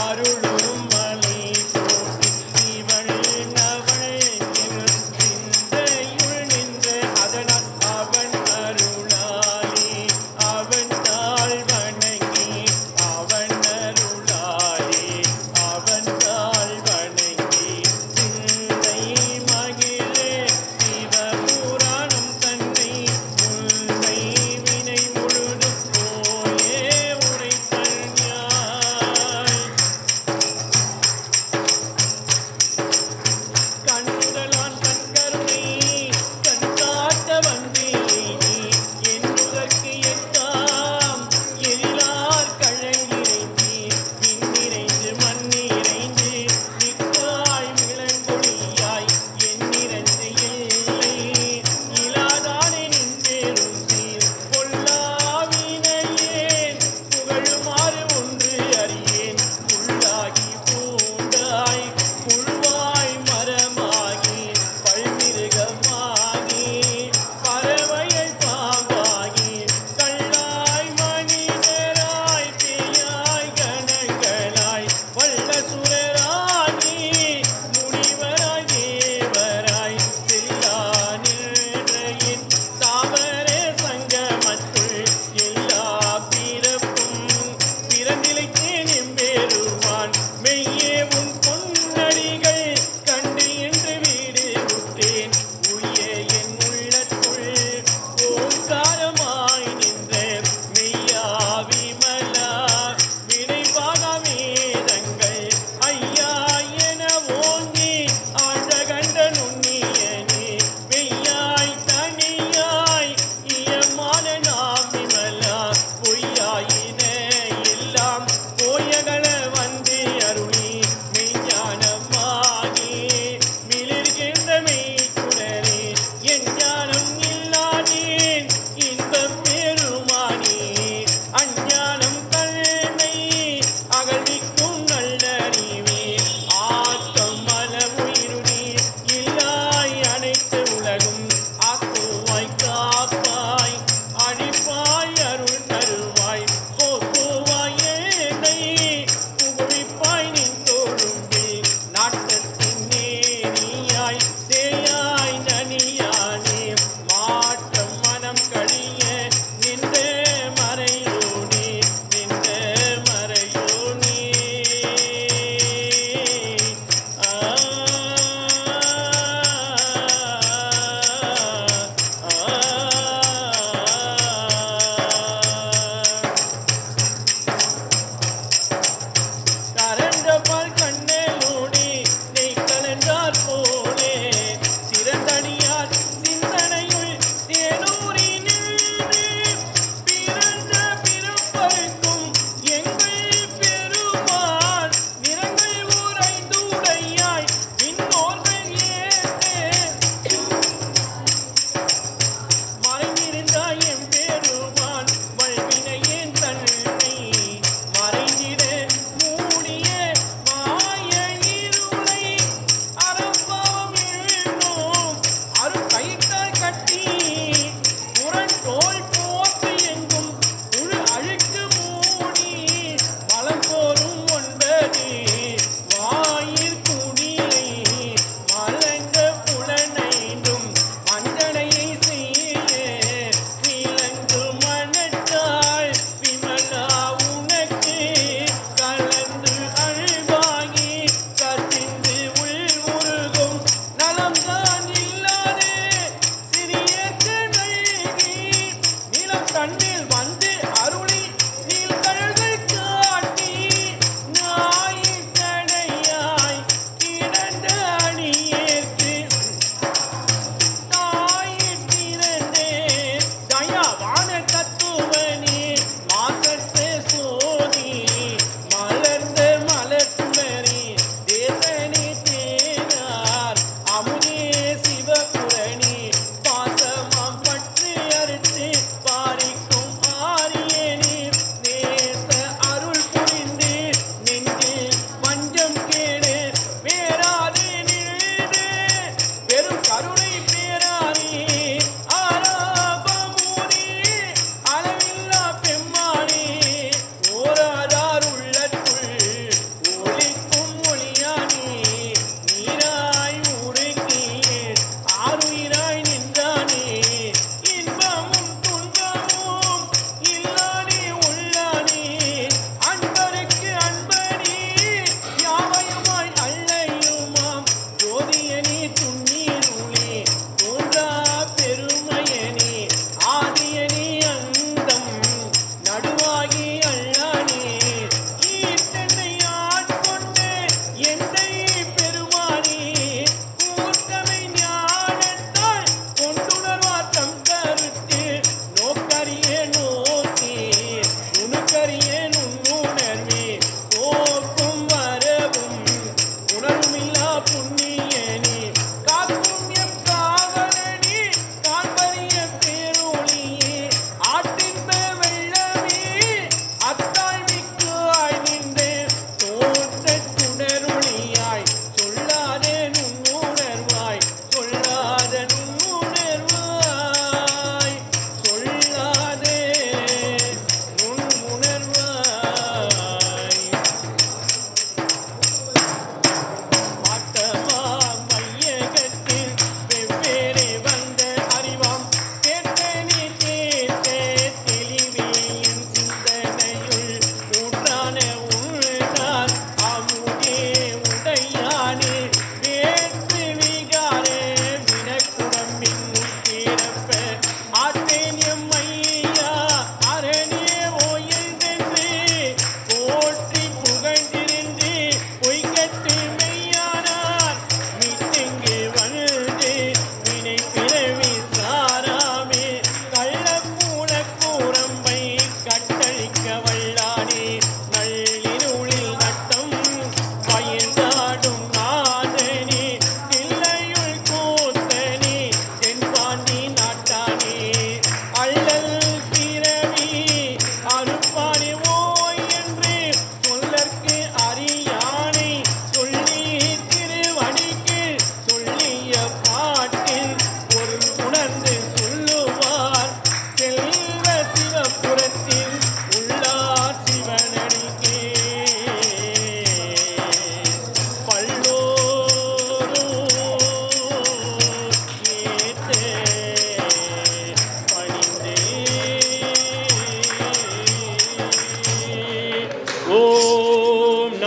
அருளும் மலை போற்றி இவள் அவள் சிந்தையுள் நின்ற அதனால் அவன் அருளாலே அவன் தாழ் வணங்கி அவன் அருளாலே அவன் தாழ் வணங்கி சிந்தை மகிழே சிவபுராணம் தன்னை முல்லை வினை முழுதும் போயே உரைத்தல் ஞாய்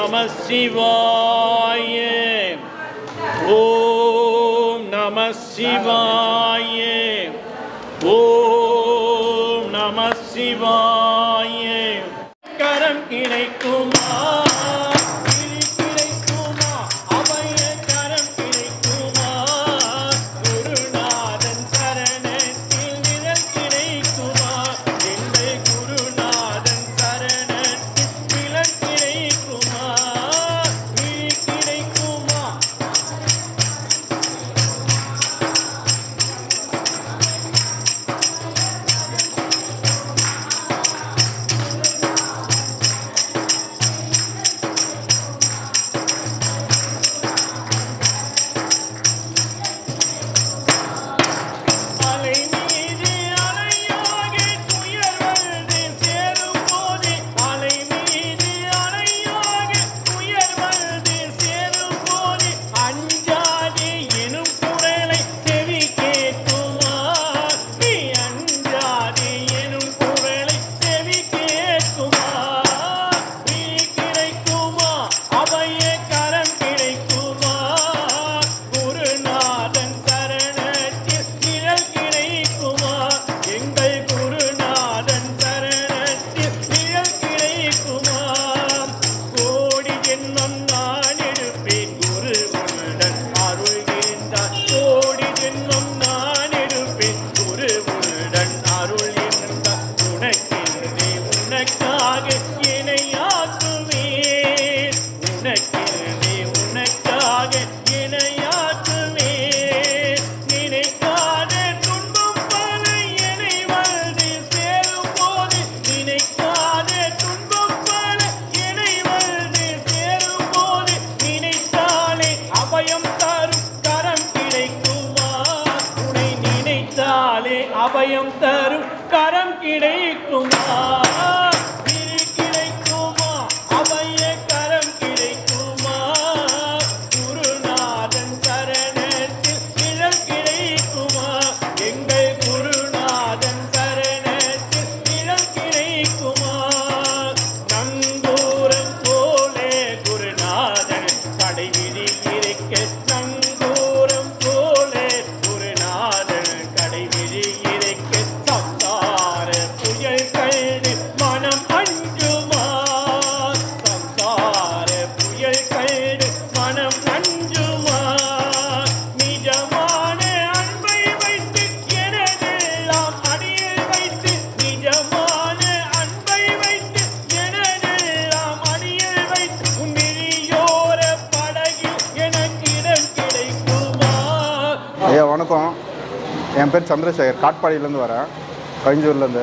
நம சிவாய ஓம் நம சிவாய ஓம் நம சிவாய கரம் கிடைக்குமா கிளி கிடைக்குமா அபய கரம் கிடைக்குமா குருநாதன் சரணத்தில் நிழல் கிடைக்குமா எங்கள் குருநாதன் சரணத்தில் நிழல் கிடைக்குமா கிளி கிடைக்குமா அலை மீது அலையாக துயர் வந்து சேரும் போது அலை மீது அலையாக துயர் வந்து சேரும் போது அஞ்சாதே எனும் குரலை செவி கேட்குமா நீ அஞ்சாதே எனும் குரலை செவி கேட்குமா நீ கிடைக்குமா அபய கரம் கிடைக்குமா குருநாதன் சரணத்தில் நிழல் கிடைக்குமா எங்கள் குருநாதன் சரணத்தில் நிழல் கிடைக்குமா கோடி ஜென்மம் நான் எடுப்பேன் குருவுடன் அருள்கின்றார் கோடி ஜென்மம் நான் எடுப்பேன் குருவுடன் அருள்கின்றார் உனக்கென்றே உனக்காக இணையாக்குவேன் உனக்கென்றே உனக்காக இணையாக்குவேன் நினைக்காத துன்பம் பல என்னை வந்து சேரும் போது நினைக்காத துன்பம் பல என்னை வந்து சேரும் போது நினைத்தாலே அபயம் தரும் கரம் கிடைக்குமா உன்னை நினைத்தாலே அபயம் தரும் கரம் கிடைக்குமா விழி கிடைக்குமா அபய கரம் கிடைக்குமா குருநாதன் சரணத்தில் நிழல் கிடைக்குமா எங்கள் குருநாதன் சரணத்தில் நிழல் கிடைக்குமா நங்கூரம் போலே குருநாதன் கடைவிழி இருக்க நங்கூரம் போலே குருநாதன் கடைவிழி இருக்க சம்சார புயல் கண்டு மனம் அஞ்சுமா சம்சார புயல் கண்டு மனம் அஞ்சுமா நிஜமான அன்பை வைத்து எனதெல்லாம் அடியில் வைத்து நிஜமான அன்பை வைத்து எனதெல்லாம் அடியில் வைத்து உன் விழியோர படகில் எனக்கு இடம் கிடைக்குமா ஐயா வணக்கம் என் பேர் சந்திரசேகர் காட்பாடியிலேருந்து வரேன் கவிஞ்சூர்லேருந்து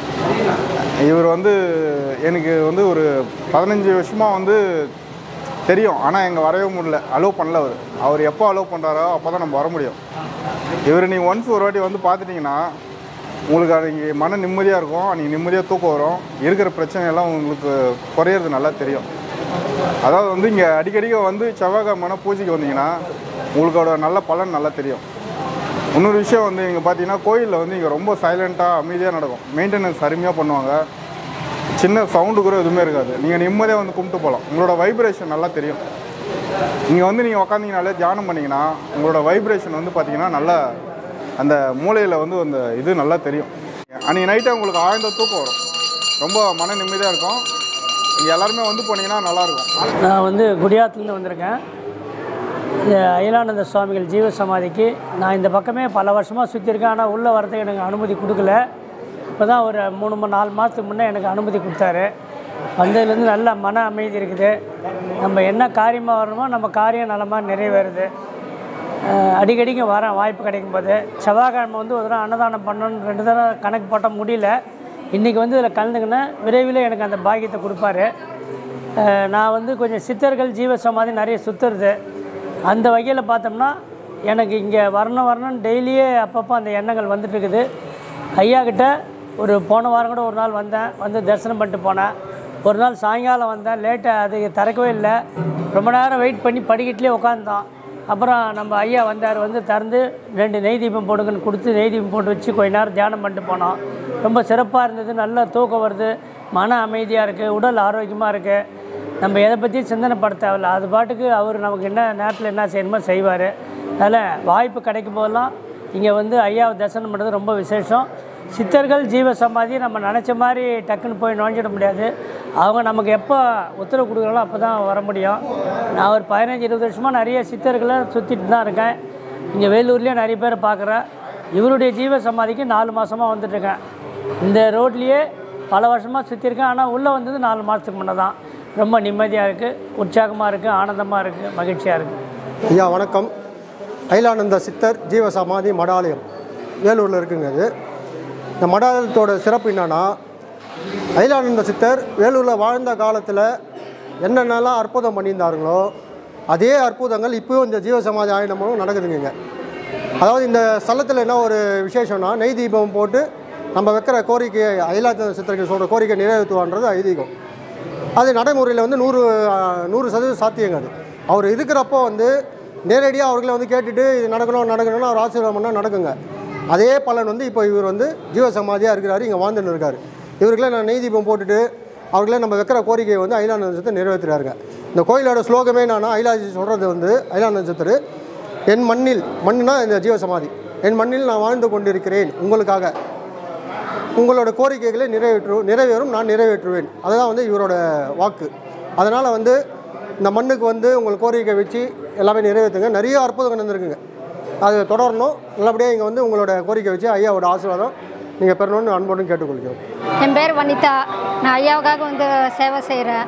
இவர் வந்து எனக்கு வந்து ஒரு பதினஞ்சு வருஷமாக வந்து தெரியும் ஆனால் எங்கள் வரவே முடியல அலோவ் பண்ணல அவர் அவர் எப்போ அலோவ் பண்ணுறாரோ அப்போ தான் நம்ம வர முடியும் இவர் நீங்கள் ஒன்ஸ் ஒரு வாட்டி வந்து பார்த்துட்டிங்கன்னா உங்களுக்கு அன்றைக்கி மன நிம்மதியாக இருக்கும் அன்றைக்கி நிம்மதியாக தூக்கம் வரும் இருக்கிற பிரச்சனையெல்லாம் உங்களுக்கு குறையிறது நல்லா தெரியும் அதாவது வந்து இங்கே அடிக்கடிக்க வந்து செவ்வாய்க்கிழமை பூஜைக்கு வந்தீங்கன்னா உங்களுக்கோட நல்ல பலன் நல்லா தெரியும் இன்னொரு விஷயம் வந்து இங்கே பார்த்தீங்கன்னா கோயிலில் வந்து இங்கே ரொம்ப சைலண்ட்டாக அமைதியாக நடக்கும் மெயின்டெனன்ஸ் அருமையாக பண்ணுவாங்க சின்ன சவுண்டு கூட எதுவுமே இருக்காது நீங்கள் நிம்மதியாக வந்து கும்பிட்டு போகலாம் உங்களோட வைப்ரேஷன் நல்லா தெரியும் இங்கே வந்து நீங்கள் உக்காந்தீங்கனாலே தியானம் பண்ணிங்கன்னா உங்களோட வைப்ரேஷன் வந்து பார்த்தீங்கன்னா நல்லா அந்த மூளையில் வந்து அந்த இது நல்லா தெரியும் அன்றைக்கி நைட்டே உங்களுக்கு ஆழ்ந்த தூக்கம் வரும் ரொம்ப மன நிம்மதியாக இருக்கும் இங்கே எல்லாருமே வந்து போனீங்கன்னா நல்லாயிருக்கும் நான் வந்து குடியாத்துலேருந்து வந்திருக்கேன் இந்த அயலானந்த சுவாமிகள் ஜீவ சமாதிக்கு நான் இந்த பக்கமே பல வருஷமாக சுற்றிருக்கேன் ஆனால் உள்ளே வரதுக்கு எனக்கு அனுமதி கொடுக்கல இப்போ தான் ஒரு மூணு மணி நாலு மாதத்துக்கு முன்னே எனக்கு அனுமதி கொடுத்தாரு வந்ததுலேருந்து நல்ல மன அமைதி இருக்குது நம்ம என்ன காரியமாக வரணுமோ நம்ம காரியம் நலமாக நிறைவேறுது அஹ் அடிக்கடிக்கு வரேன் வாய்ப்பு கிடைக்கும் போது செவ்வாய்க்கிழமை வந்து ஒரு தடவை அன்னதானம் பண்ணணும்னு ரெண்டு தடவை கணக்கு போட்ட முடியல இன்றைக்கி வந்து இதில் கலந்துக்கினேன் விரைவில் எனக்கு அந்த பாக்கியத்தை கொடுப்பாரு அஹ் நான் வந்து கொஞ்சம் சித்தர்கள் ஜீவ சமாதி நிறைய சுற்றுறது அந்த வகையில் பார்த்தோம்னா எனக்கு இங்கே வரணும் வரணும்னு டெய்லியே அப்பப்போ அந்த எண்ணங்கள் வந்துட்டு இருக்குது ஐயா கிட்ட ஒரு போன வாரம் கூட ஒரு நாள் வந்தேன் வந்து தரிசனம் பண்ணிட்டு போனேன் ஒரு நாள் சாயங்காலம் வந்தேன் லேட்டாக அது திறக்கவே இல்லை ரொம்ப நேரம் வெயிட் பண்ணி படிக்கட்டிலே உட்காந்தோம் அப்புறம் நம்ம ஐயா வந்தார் வந்து திறந்து ரெண்டு நெய் தீபம் போடுங்கன்னு கொடுத்து நெய் தீபம் போட்டு வச்சு கொஞ்ச நேரம் தியானம் பண்ணிட்டு போனோம் ரொம்ப சிறப்பாக இருந்தது நல்ல தூக்கம் வருது மன அமைதியாக இருக்குது உடல் ஆரோக்கியமாக இருக்குது நம்ம எதை பற்றியும் சிந்தனைப்பட தேவையில்ல அது பாட்டுக்கு அவர் நமக்கு என்ன நேரத்தில் என்ன செய்யணுமோ செய்வார் அதில் வாய்ப்பு கிடைக்கும் போதெல்லாம் இங்கே வந்து ஐயாவை தரிசனம் பண்ணுறது ரொம்ப விசேஷம் சித்தர்கள் ஜீவ சமாதி நம்ம நினச்ச மாதிரி டக்குன்னு போய் நுழைஞ்சிட முடியாது அவங்க நமக்கு எப்போ உத்தரவு கொடுக்குறாங்களோ அப்போ தான் வர முடியும் நான் ஒரு பதினஞ்சு இருபது வருஷமாக நிறைய சித்தர்களை சுற்றிட்டு தான் இருக்கேன் இங்கே வேலூர்லேயே நிறைய பேரை பார்க்குறேன் இவருடைய ஜீவ சமாதிக்கு நாலு மாதமாக வந்துட்டுருக்கேன் இந்த ரோட்லேயே பல வருஷமாக சுற்றிருக்கேன் ஆனால் உள்ளே வந்தது நாலு மாதத்துக்கு முன்னே தான் ரொம்ப நிம்மதியாக இருக்குது உற்சாகமாக இருக்குது ஆனந்தமாக இருக்குது மகிழ்ச்சியாக இருக்குது ஐயா வணக்கம் அயிலானந்த சித்தர் ஜீவ சமாதி மடாலயம் வேலூரில் இருக்குங்க அது இந்த மடாலயத்தோட சிறப்பு என்னன்னா அயிலானந்த சித்தர் வேலூரில் வாழ்ந்த காலத்தில் என்னென்னலாம் அற்புதம் பண்ணியிருந்தாருங்களோ அதே அற்புதங்கள் இப்போயும் இந்த ஜீவ சமாதி ஆயினமும் நடக்குதுங்க இங்க. அதாவது இந்த ஸ்தலத்தில் என்ன ஒரு விசேஷம்னா நெய் தீபம் போட்டு நம்ம வைக்கிற கோரிக்கையை அயிலானந்த சித்தர்கள் சொல்கிற கோரிக்கை நிறைவேற்றுவான்றது ஐதீகம் அது நடைமுறையில் வந்து நூறு ஆஹ், நூறு சதவீதம் சாத்தியங்க அது அவர் இருக்கிறப்போ வந்து நேரடியாக அவர்களை வந்து கேட்டுட்டு இது நடக்கணும் நடக்கணும்னு அவர் ஆசீர்வாதம் பண்ணால் நடக்குங்க அதே பலன் வந்து இப்போ இவர் வந்து ஜீவ சமாதியாக இருக்கிறாரு இங்கே வாழ்ந்துன்னு இருக்காரு இவருக்குள்ளே நான் நெய் தீபம் போட்டுட்டு அவர்களே நம்ம வைக்கிற கோரிக்கையை வந்து ஐலானந்தத்தை நிறைவேற்றுறாருங்க இந்த கோயிலோட ஸ்லோகமே என்னன்னா ஐலாஜி சொல்கிறது வந்து ஐலானந்த சித்தர் என் மண்ணில் மண்ணுனா இந்த ஜீவ சமாதி என் மண்ணில் நான் வாழ்ந்து கொண்டிருக்கிறேன் உங்களுக்காக உங்களோட கோரிக்கைகளை நிறைவேற்று நிறைவேறும் நான் நிறைவேற்றுவேன் அதுதான் வந்து இவரோட வாக்கு அதனால் வந்து இந்த மண்ணுக்கு வந்து உங்கள் கோரிக்கை வச்சு எல்லாமே நிறைவேற்றுங்க நிறைய அற்புதங்கள் நடந்திருக்குங்க அது தொடரணும் நல்லபடியாக இங்கே வந்து உங்களோட கோரிக்கை வச்சு ஐயாவோட ஆசீர்வாதம் நீங்கள் பெறணும்னு அன்போடு கேட்டுக்கொள்கிறோம் என் பேர் வனிதா நான் ஐயாவுக்காக வந்து சேவை செய்கிறேன்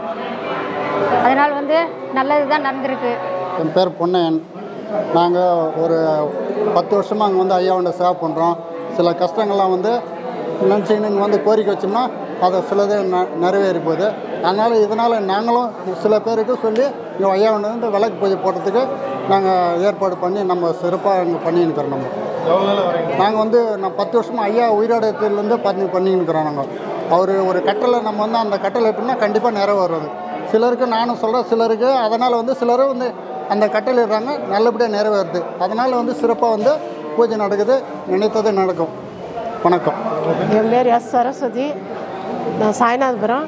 அதனால் வந்து நல்லது தான் நடந்திருக்கு என் பேர் பொன்னையன் நாங்கள் ஒரு பத்து வருஷமாக அங்கே வந்து ஐயாவோட சேவை பண்ணுறோம் சில கஷ்டங்கள்லாம் வந்து நினச்சிக்கின்னு இங்கே வந்து கோரிக்கை வச்சோம்னா அதை சிலது ந நிறைவேறி போகுது அதனால் இதனால் நாங்களும் சில பேருக்கு சொல்லி இங்கே ஐயாவோட வந்து விளக்கு பூஜை போடுறதுக்கு நாங்கள் ஏற்பாடு பண்ணி நம்ம சிறப்பாக இங்கே பண்ணின்னு இருக்கிறோம் நம்ம நாங்கள் வந்து நான் பத்து வருஷமாக ஐயா உயிரோடத்துலேருந்து பண்ணி பண்ணின்னு இருக்கிறோம் நாங்கள் அவர் ஒரு கட்டளை நம்ம வந்து அந்த கட்டளை எப்படின்னா கண்டிப்பாக நிறைவேறுவது சிலருக்கு நானும் சொல்கிறேன் சிலருக்கு அதனால் வந்து சிலரும் வந்து அந்த கட்டளை இருக்காங்க நல்லபடியாக நிறைவேறுது அதனால் வந்து சிறப்பாக வந்து பூஜை நடக்குது நினைத்தது நடக்கும் வணக்கம் என் பேர் எஸ் சரஸ்வதி நான் சாய்நாதபுரம்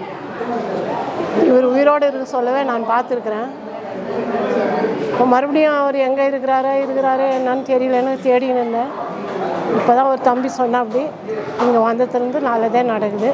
இவர் உயிரோடு இருக்க சொல்லவே நான் பார்த்துருக்குறேன் இப்போ மறுபடியும் அவர் எங்கே இருக்கிறாரோ இருக்கிறாரு என்னன்னு தெரியலன்னு தேடின்னு இருந்தேன் இப்போ தான் ஒரு தம்பி சொன்னா அப்படி இங்கே வந்ததுலேருந்து நல்லதே நடக்குது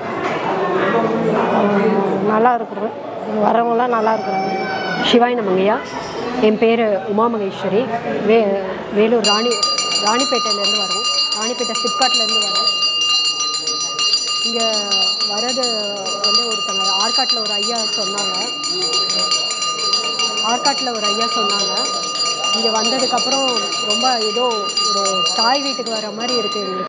உம், நல்லா இருக்கிறோம் வரவங்களாம் நல்லா இருக்கிறாங்க சிவாய் நமங்கய்யா என் பேர் உமா மகேஸ்வரி வே வேலூர் ராணி ராணிப்பேட்டையிலேருந்து வரோம் ராணிப்பேட்டை சிப்காட்லேருந்து வரோம் இங்கே வரது வந்து ஒருத்தங்க ஆற்காட்டில் ஒரு ஐயா சொன்னாங்க ஆற்காட்டில் ஒரு ஐயா சொன்னாங்க இங்கே வந்ததுக்கப்புறம் ரொம்ப ஏதோ ஒரு தாய் வீட்டுக்கு வர மாதிரி இருக்குது எங்களுக்கு